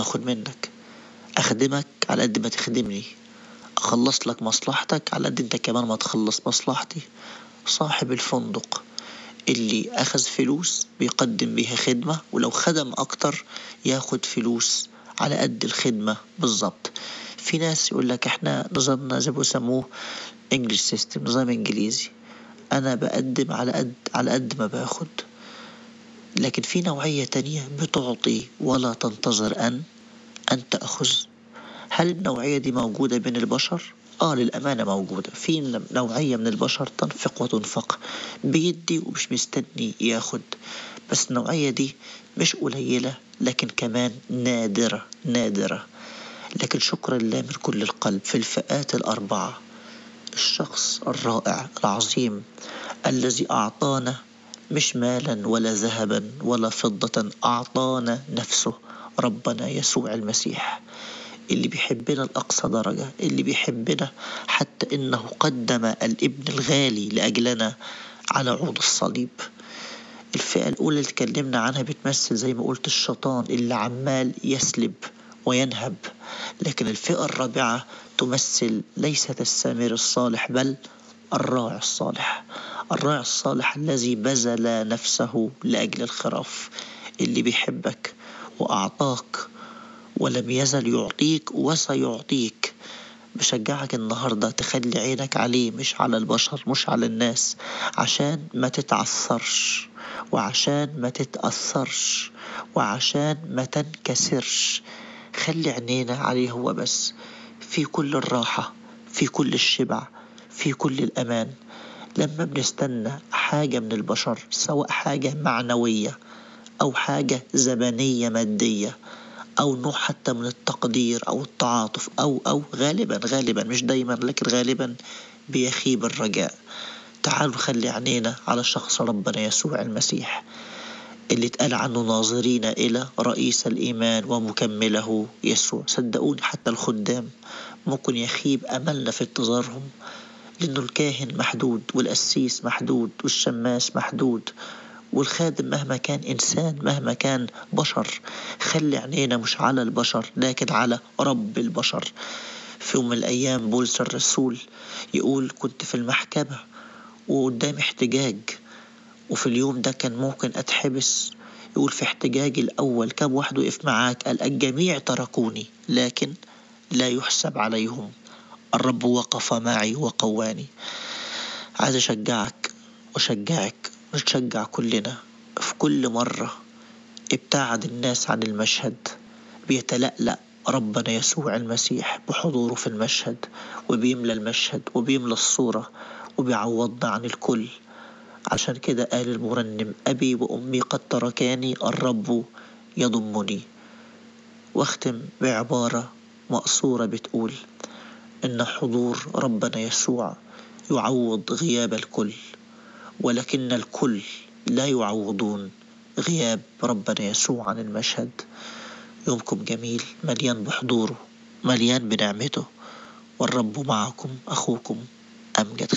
اخد منك اخدمك على قد ما تخدمني اخلص لك مصلحتك على قد انت كمان ما تخلص مصلحتي صاحب الفندق اللي اخذ فلوس بيقدم بيها خدمة ولو خدم اكتر ياخد فلوس على قد الخدمة بالظبط في ناس يقول لك احنا نظامنا زي ما بيسموه انجلش سيستم نظام انجليزي انا بقدم على قد على قد ما باخد لكن في نوعية تانية بتعطي ولا تنتظر ان ان تأخذ هل النوعية دي موجودة بين البشر؟ آه للأمانة موجودة في نوعية من البشر تنفق وتنفق بيدي ومش مستني ياخد بس النوعية دي مش قليلة لكن كمان نادرة نادرة لكن شكرا لله من كل القلب في الفئات الأربعة الشخص الرائع العظيم الذي أعطانا مش مالا ولا ذهبا ولا فضة أعطانا نفسه ربنا يسوع المسيح اللي بيحبنا لأقصى درجة اللي بيحبنا حتى إنه قدم الابن الغالي لأجلنا على عود الصليب الفئة الأولى اللي اتكلمنا عنها بتمثل زي ما قلت الشيطان اللي عمال يسلب وينهب لكن الفئة الرابعة تمثل ليست السامر الصالح بل الراعي الصالح الراعي الصالح الذي بذل نفسه لأجل الخراف اللي بيحبك وأعطاك ولم يزل يعطيك وسيعطيك بشجعك النهاردة تخلي عينك عليه مش على البشر مش على الناس عشان ما تتعثرش وعشان ما تتأثرش وعشان ما تنكسرش خلي عينينا عليه هو بس في كل الراحة في كل الشبع في كل الأمان لما بنستنى حاجة من البشر سواء حاجة معنوية أو حاجة زمنية مادية أو نوع حتى من التقدير أو التعاطف أو أو غالبا غالبا مش دايما لكن غالبا بيخيب الرجاء تعالوا خلي عينينا على شخص ربنا يسوع المسيح اللي اتقال عنه ناظرين إلى رئيس الإيمان ومكمله يسوع صدقوني حتى الخدام ممكن يخيب أملنا في انتظارهم لأنه الكاهن محدود والقسيس محدود والشماس محدود والخادم مهما كان إنسان مهما كان بشر خلي عينينا مش على البشر لكن على رب البشر في يوم من الأيام بولس الرسول يقول كنت في المحكمة وقدام احتجاج وفي اليوم ده كان ممكن أتحبس يقول في احتجاجي الأول كم واحد وقف معاك قال الجميع تركوني لكن لا يحسب عليهم الرب وقف معي وقواني عايز أشجعك وأشجعك نشجع كلنا في كل مرة ابتعد الناس عن المشهد بيتلألأ ربنا يسوع المسيح بحضوره في المشهد وبيملى المشهد وبيملى الصورة وبيعوضنا عن الكل عشان كده قال المرنم أبي وأمي قد تركاني الرب يضمني واختم بعبارة مقصورة بتقول إن حضور ربنا يسوع يعوض غياب الكل ولكن الكل لا يعوضون غياب ربنا يسوع عن المشهد يومكم جميل مليان بحضوره مليان بنعمته والرب معكم أخوكم أمجد